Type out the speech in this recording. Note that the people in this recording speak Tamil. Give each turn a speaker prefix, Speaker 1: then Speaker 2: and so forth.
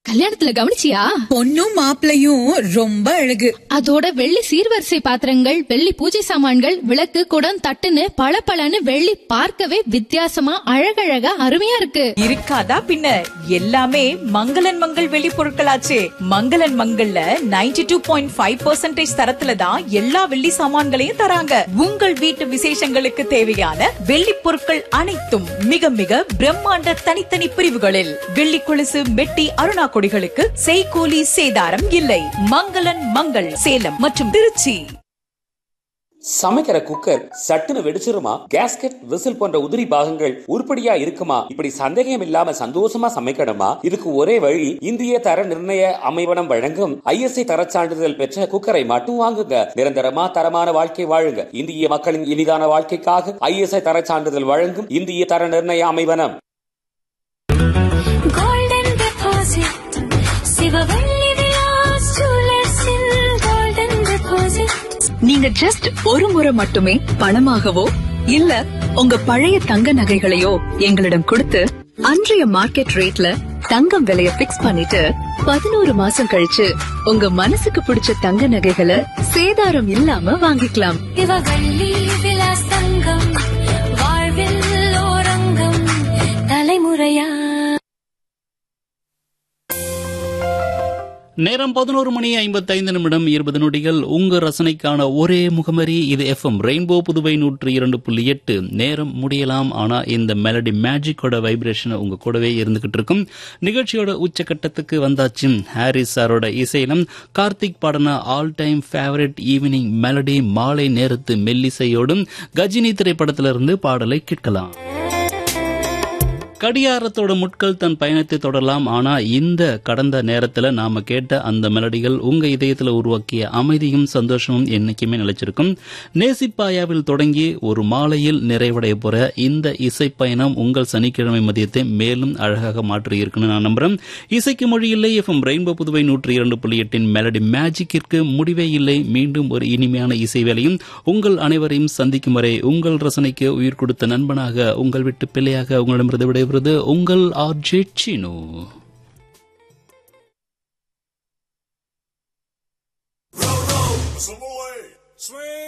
Speaker 1: கல்யாணத்துல கவனிச்சியா
Speaker 2: பொண்ணும் மாப்பிளையும் ரொம்ப அழகு
Speaker 1: அதோட வெள்ளி சீர்வரிசை பாத்திரங்கள் வெள்ளி பூஜை சாமான்கள் விளக்கு குடம் தட்டுன்னு பளபளன்னு வெள்ளி பார்க்கவே வித்தியாசமா அழகழகா அருமையா இருக்கு
Speaker 3: இருக்காதா பின்ன எல்லாமே மங்களன் மங்கள் வெளி பொருட்களாச்சே மங்களன் மங்கள்ல 92.5% டூ பாயிண்ட் ஃபைவ் தரத்துல தான் எல்லா வெள்ளி சாமான்களையும் தராங்க உங்கள் வீட்டு விசேஷங்களுக்கு தேவையான வெள்ளி பொருட்கள் அனைத்தும் மிக மிக பிரம்மாண்ட தனித்தனி பிரிவுகளில் வெள்ளி கொலுசு மெட்டி அருணா கொடிகளுக்கு செய்கூலி சேதாரம் இல்லை மங்களன் மங்கள் சேலம் மற்றும் திருச்சி
Speaker 4: சமைக்கிற குக்கர் சட்டுன்னு வெடிச்சிருமா கேஸ்கெட் விசில் போன்ற உதிரி பாகங்கள் உருப்படியா இருக்குமா இப்படி சந்தேகம் இல்லாம சந்தோஷமா சமைக்கணுமா இதுக்கு ஒரே வழி இந்திய தர நிர்ணய அமைவனம் வழங்கும் ஐஎஸ்ஐ தரச் சான்றிதழ் பெற்ற குக்கரை மட்டும் வாங்குங்க நிரந்தரமா தரமான வாழ்க்கை வாழுங்க இந்திய மக்களின் இனிதான வாழ்க்கைக்காக ஐஎஸ்ஐ தரச் சான்றிதழ் வழங்கும் இந்திய தர நிர்ணய அமைவனம்
Speaker 5: கோல்டன் டெபாசிட் சிவவள்ளி விலாஸ் ஜுவல்லர்ஸில் கோல்டன் டெபாசிட்
Speaker 6: நீங்க ஜஸ்ட் ஒரு முறை மட்டுமே பணமாகவோ இல்ல உங்க பழைய தங்க நகைகளையோ எங்களிடம் கொடுத்து அன்றைய மார்க்கெட் ரேட்ல தங்கம் விலைய பிக்ஸ் பண்ணிட்டு பதினோரு மாசம் கழிச்சு உங்க மனசுக்கு பிடிச்ச தங்க நகைகளை சேதாரம் இல்லாம வாங்கிக்கலாம்
Speaker 5: சிவவள்ளி விலாஸ் தங்கம் வாழ்வில் ஓரங்கம் தலைமுறையா
Speaker 7: நேரம் பதினோரு மணி ஐம்பத்தைந்து நிமிடம் இருபது நொடிகள் உங்க ரசனைக்கான ஒரே முகமரி இது எஃப்எம் ரெயின்போ புதுவை நூற்றி இரண்டு புள்ளி எட்டு நேரம் முடியலாம் ஆனா இந்த மெலடி மேஜிக்கோட வைப்ரேஷன் உங்க கூடவே இருந்துகிட்டு இருக்கும் நிகழ்ச்சியோட உச்சக்கட்டத்துக்கு வந்தாச்சு ஹாரிஸ் சாரோட இசையிலும் கார்த்திக் பாடின all time favourite evening melody மாலை நேரத்து மெல்லிசையோடும் கஜினி திரைப்படத்திலிருந்து பாடலை கேட்கலாம் கடியாரத்தோட முட்கள் தன் பயணத்தை தொடரலாம் ஆனா இந்த கடந்த நேரத்துல நாம கேட்ட அந்த மெலடிகள் உங்க இதயத்துல உருவாக்கிய அமைதியும் சந்தோஷமும் என்னைக்குமே நிலைச்சிருக்கும் நேசிப்பாயாவில் தொடங்கி ஒரு மாலையில் நிறைவடைய போற இந்த இசை பயணம் உங்கள் சனிக்கிழமை மதியத்தை மேலும் அழகாக மாற்றி இருக்குன்னு நான் நம்புறேன் இசைக்கு மொழி இல்லை எஃப்எம் ரெயின்போ புதுவை நூற்றி இரண்டு புள்ளி எட்டின் மெலடி மேஜிக்கிற்கு முடிவே இல்லை மீண்டும் ஒரு இனிமையான இசை வேலையும் உங்கள் அனைவரையும் சந்திக்கும் வரை உங்கள் ரசனைக்கு உயிர் கொடுத்த நண்பனாக உங்கள் விட்டு பிள்ளையாக உங்களிடமிருந்து விடைபெறுவது உங்கள் ஆர்ஜே சினு